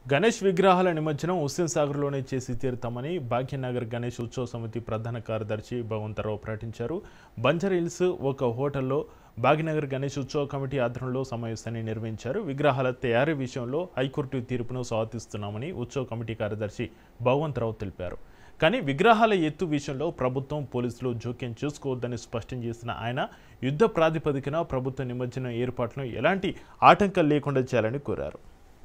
గణేష్ విగ్రహాల నిమజ్జనం హుస్సేన్ సాగర్లోనే చేసి తీరుతామని భాగ్యనగర్ గణేష్ ఉత్సవ సమితి ప్రధాన కార్యదర్శి భగవంతరావు ప్రకటించారు బంజర్ హిల్స్ ఒక హోటల్లో భాగ్యనగర్ గణేష్ ఉత్సవ కమిటీ ఆధ్వర్యంలో సమావేశాన్ని నిర్వహించారు విగ్రహాల తయారీ విషయంలో హైకోర్టు తీర్పును స్వాగతిస్తున్నామని ఉత్సవ కమిటీ కార్యదర్శి భగవంతరావు తెలిపారు కానీ విగ్రహాల ఎత్తు విషయంలో ప్రభుత్వం పోలీసులు జోక్యం చేసుకోవద్దని స్పష్టం చేసిన ఆయన యుద్ధ ప్రాతిపదికన ప్రభుత్వ నిమజ్జనం ఏర్పాట్లను ఎలాంటి ఆటంకం లేకుండా చేయాలని కోరారు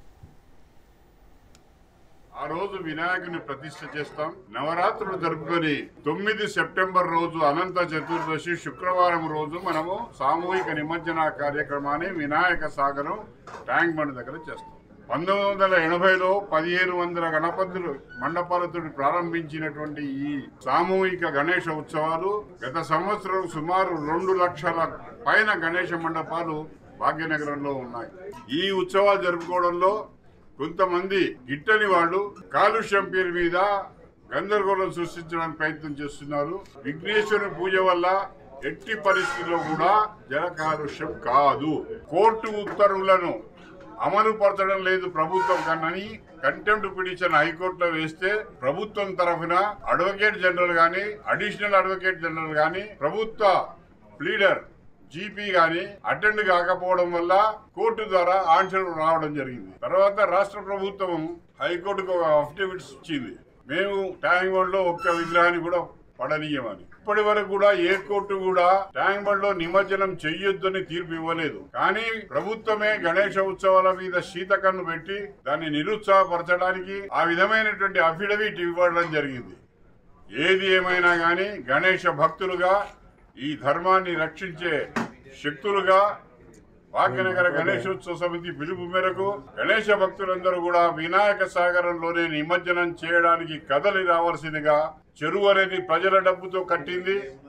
ఆ రోజు వినాయకుని ప్రతిష్ఠ చేస్తాం నవరాత్రులు జరుపుకొని తొమ్మిది సెప్టెంబర్ రోజు అనంత చతుర్దశి శుక్రవారం రోజు మనము సామూహిక నిమజ్జన కార్యక్రమాన్ని వినాయక సాగరం ట్యాంక్ బండ్ దగ్గర చేస్తాం పంతొమ్మిది వందల ఎనభైలో పదిహేను వందల గణపతులు మండపాలతో ప్రారంభించినటువంటి ఈ సామూహిక గణేష ఉత్సవాలు గత సంవత్సరం సుమారు రెండు లక్షల పైన గణేష మండపాలు భాగ్యనగరంలో ఉన్నాయి ఈ ఉత్సవాలు జరుపుకోవడంలో కొంతమంది గిట్టని వాళ్ళు కాలుష్యం పేరు మీద గందరగోళం సృష్టించడానికి ప్రయత్నం చేస్తున్నారు విఘ్నేశ్వరుని పూజ వల్ల ఎట్టి పరిస్థితుల్లో కూడా జల కాలుష్యం కాదు కోర్టు ఉత్తర్వులను అమలు పరచడం లేదు ప్రభుత్వం కన్నని కంటెంప్ట్ పిటిషన్ హైకోర్టులో వేస్తే ప్రభుత్వం తరఫున అడ్వకేట్ జనరల్ గాని అడిషనల్ అడ్వకేట్ జనరల్ గాని ప్రభుత్వ ప్లీడర్ జీపీ గాని అటెండ్ కాకపోవడం వల్ల కోర్టు ద్వారా ఆన్సర్ రావడం జరిగింది తర్వాత రాష్ట్ర ప్రభుత్వం హైకోర్టుకు ఒక అఫిడవిట్స్ ఇచ్చింది మేము ట్యాంక్ బండ్ లో ఒక్క విగ్రహాన్ని కూడా పడనీయమని ఇప్పటి వరకు కూడా ఏ కోర్టు కూడా ట్యాంక్ బండ్ లో నిమజ్జనం చెయ్యొద్దని తీర్పు ఇవ్వలేదు కానీ ప్రభుత్వమే గణేష ఉత్సవాల మీద శీతకన్ను పెట్టి దాన్ని నిరుత్సాహపరచడానికి ఆ విధమైనటువంటి అఫిడవిట్ ఇవ్వడం జరిగింది ఏది ఏమైనా గాని గణేష భక్తులుగా ఈ ధర్మాన్ని రక్షించే శక్తులుగా భాగ్యనగర గణేశోత్సవ సమితి పిలుపు మేరకు గణేష భక్తులందరూ కూడా వినాయక సాగరంలోనే నిమజ్జనం చేయడానికి కదలి రావాల్సిందిగా చెరువు అనేది ప్రజల డబ్బుతో కట్టింది